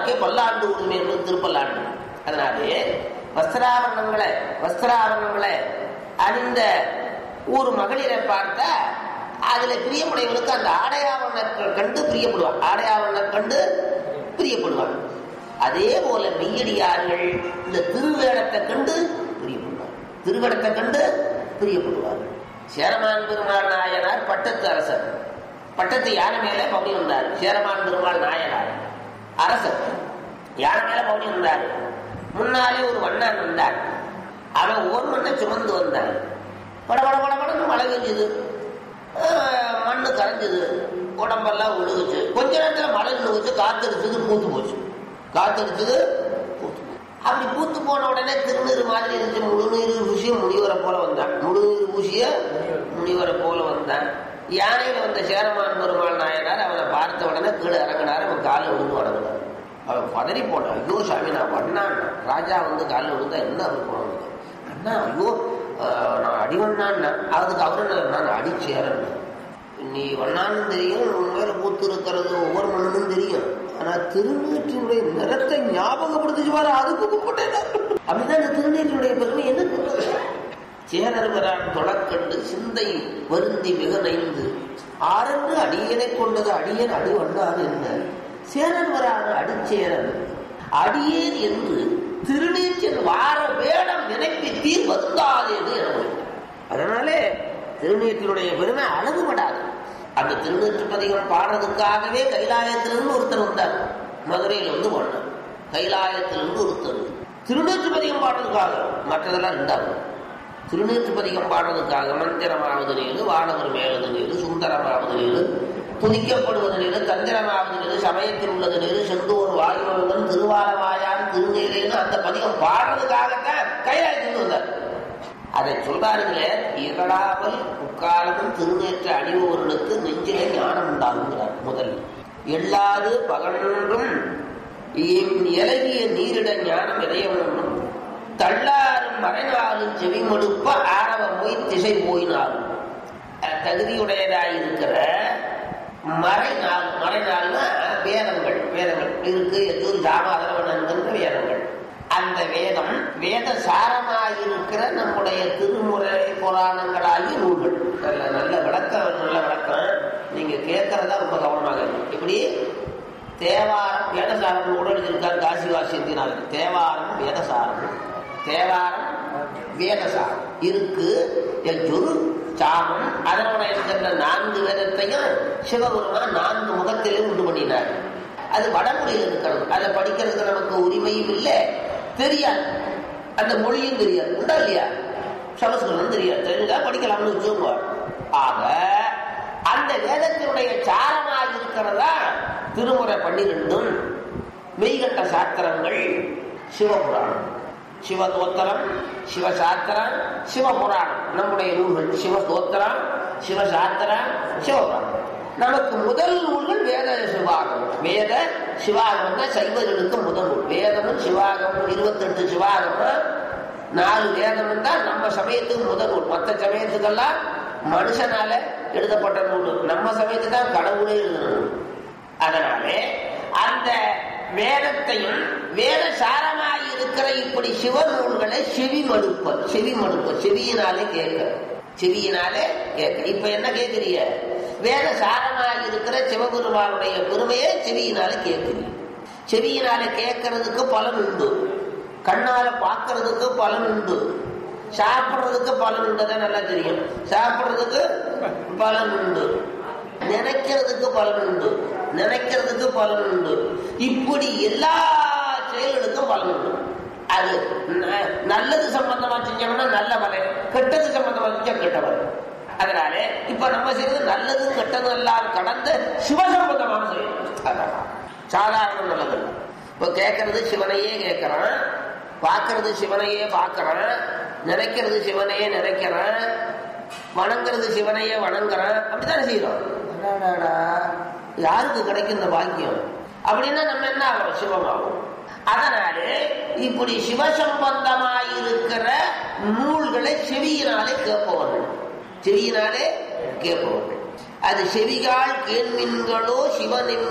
எம்பெருமானுக்கே பல்லாண்டு உரிமை என்பது திருப்பல்லாண்டு அதனாலே வஸ்திராபரணங்களை வஸ்திராபரணங்களை அணிந்த ஒரு மகளிரை பார்த்தா அதுல பிரியமுடையவனுக்கு அந்த ஆடையாவரணத்தை கண்டு பிரியப்படுவான் ஆடையாவரணை கண்டு பிரியப்படுவான் அதே போல மெய்யடியார்கள் இந்த திருவேடத்தை கண்டு பிரியப்படுவார் திருவேடத்தை கண்டு பிரியப்படுவார்கள் சேரமான் பெருமாள் நாயனார் பட்டத்து அரசர் பட்டத்து யானை மேல பவுனி வந்தார் சேரமான் பெருமாள் நாயனார் அரசர் யானை மேல பவுனி வந்தார் முன்னாலே ஒரு வண்ணான் வந்தார் அவன் ஒரு மண்ணை சுமந்து வந்தான் பட பட பட படன்னு மழை பெஞ்சது ஆஹ் மண்ணு கரைஞ்சது உடம்பெல்லாம் ஒழுகுச்சு கொஞ்ச நேரத்துல மழை நின்றுச்சு காத்தடிச்சது பூத்து போச்சு காத்தடிச்சது பூத்து போச்சு. அப்படி பூத்து போன உடனே திருநீர் மாதிரி இருந்துச்சு முழுநீர் பூசிய முனிவரை போல வந்தான் முழுநீர் பூசிய முனிவரை போல வந்தான் யானையில வந்த சேரமான் பெருமாள் நாயனார் அவனை பார்த்த உடனே கீழே இறங்கினார் அவன் காலில் விழுந்து வணங்கினார் அவன் பதறி போட்டான் ஐயோ சாமி நான் பண்ணான் ராஜா வந்து காலில் விழுந்தா என்ன இருக்கும் அவனுக்கு அண்ணா ஐயோ ஆஹ், நான் அடிவண்ணான்னா அதுக்கு அவரு என்ன, நான் அடிச்சேரன் நீ வண்ணான்னு தெரியும் உன் மேல பூத்து இருக்கிறது ஒவ்வொரு மண்ணும் தெரியும் ஆனா திருநீற்றினுடைய நிறத்தை ஞாபகப்படுத்திச்சு பாரு அதுக்கு கூப்பிட்டேன் அப்படின்னா அந்த திருநீற்றினுடைய பெருமை என்ன சொல்றது சேரர்வரான் தொடக்கண்டு சிந்தை வருந்தி மிக நைந்து ஆரென்று அடியனை கொண்டது அடியன் அடி வண்ணாது என்ன சேரர்வரான் அடிச்சேரன் அடியேன் என்று திருநீற்றின் வார வேடம் நினைப்பித்தீர் வருந்தாதேது என மொழிந்தார். அதனாலே திருநீற்றினுடைய பெருமை அளவுபடாது அந்த திருநீற்று பதிகம் பாடுறதுக்காகவே கைலாயத்திலிருந்து ஒருத்தர் வந்தார் மதுரையில வந்து போனார் கைலாயத்திலிருந்து ஒருத்தர் திருநீற்று பதிகம் பாடுறதுக்காக மற்றதெல்லாம் ரெண்டாவது திருநீற்று பதிகம் பாடுறதுக்காக மந்திரமாவது நீரு வானவர் மேலது நீரு சுந்தரமாவது நீரு துதிக்கப்படுவது நீரு தந்திரமாவது நீரு சமயத்தில் உள்ளது நீரு செந்தூர் வாயுவன் திருவாரவாயான் திருநீரேன்னு அந்த பதிகம் பாடுறதுக்காகத்தான் கைலாயத்திலிருந்து வந்தார் அதை சொல்றாருங்களே இகழாமல் உட்காலமும் திருநேற்ற அணிபவர்களுக்கு நெஞ்சிலே ஞானம் உண்டாகுங்கிறார் முதல் எள்ளாது பகன்றும் இலகிய நீரிட ஞானம் இதயமும் தள்ளாரும் மறைநாளும் செவிமடுப்ப ஆரவ போய் திசை போயினாலும் தகுதியுடையதாயிருக்கிற மறைநாள் மறைநாள்னா வேதங்கள் வேதங்கள் இருக்கு எத்தூர் ஜாமாதரவன் என்கின்ற வேதங்கள் அந்த வேதம் வேத சாரமாயிருக்கிற நம்முடைய திருமுறை புராணங்களாகிய நூல்கள் நல்ல நல்ல விளக்கம் நல்ல விளக்கம் நீங்க கேட்கறதா ரொம்ப கவனமாக இருக்கும் இப்படி தேவாரம் வேதசாரம் கூட எழுதியிருக்கார் காசி வாசியத்தினால் தேவாரம் வேதசாரம் தேவாரம் வேதசாரம் இருக்கு எஜுரு சாமம் அதனோட இருக்கின்ற நான்கு வேதத்தையும் சிவபெருமான் நான்கு முகத்திலே உண்டு பண்ணினார் அது வடமொழியில் இருக்கிறது அதை படிக்கிறதுக்கு நமக்கு உரிமையும் இல்லை தெரியாது அந்த மொழியும் தெரியாது உண்டா இல்லையா சமஸ்கிருதம் தெரியாது தெரிஞ்சா படிக்கலாம்னு வச்சுக்கோங்க ஆக அந்த வேதத்தினுடைய சாரமாக இருக்கிறதா திருமுறை பன்னிரெண்டும் மெய்கட்ட சாத்திரங்கள் சிவபுராணம் சிவதோத்திரம் சிவசாத்திரம் சிவபுராணம் நம்முடைய நூல்கள் சிவதோத்திரம் சிவசாத்திரம் சிவபுராணம் நமக்கு முதல் நூல்கள் வேத சிவாகம் வேத சிவாகம் தான் சைவர்களுக்கு முதல் நூல் வேதமும் சிவாகமும் இருபத்தெட்டு சிவாகமும் நாலு வேதமும் தான் நம்ம சமயத்துக்கு முதல் நூல் மற்ற சமயத்துக்கெல்லாம் மனுஷனால எழுதப்பட்ட நூல் நம்ம சமயத்துக்கு தான் கடவுளே எழுதின நூல் அதனாலே அந்த வேதத்தையும் வேத சாரமாய் இருக்கிற இப்படி சிவ நூல்களை செவி மடுப்ப செவி மடுப்ப செவியினாலே கேட்க செவியினாலே கேட்க இப்ப என்ன கேட்கிறீங்க வேத சாரமாய் இருக்கிற சிவபெருமானுடைய பெருமையை செவியினாலே கேட்கிறீங்க செவியினால கேட்கறதுக்கு பலன் உண்டு கண்ணால பார்க்கறதுக்கு பலன் உண்டு சாப்பிடுறதுக்கு பலன் உண்டதை நல்லா தெரியும் சாப்பிடுறதுக்கு பலன் உண்டு நினைக்கிறதுக்கு பலன் உண்டு நினைக்கிறதுக்கு பலன் உண்டு இப்படி எல்லா செயல்களுக்கும் பலன் உண்டு அது ந- நல்லது சம்பந்தமா செஞ்சோம்னா நல்ல பலன் கெட்டது சம்பந்தமா செஞ்சா கெட்ட பலன் அதனால இப்ப நம்ம செய்யறது நல்லதும் கெட்டதும் எல்லாம் கடந்த சிவசம்பந்தமான செயல் அதான் சாதாரண நல்லது இல்ல. இப்ப கேட்கறது சிவனையே கேட்கறான் பார்க்கறது சிவனையே பார்க்கறான் நினைக்கிறது சிவனையே நினைக்கிறான் வணங்குறது சிவனையே வணங்குறான் அப்படித்தானே செய்யறோம் அடாடாடா, யாருக்கு கிடைக்கும் இந்த பாக்கியம் அப்படின்னா நம்ம என்ன ஆகிறோம் சிவமாகும் அதனாலே இப்படி சிவசம்பந்தமாயிருக்கிற நூல்களை செவியினாலே கேட்பவர்கள் செவியினாலே கேட்பவர்கள் அது செவிகால் கேள்வின்களோ சிவனின்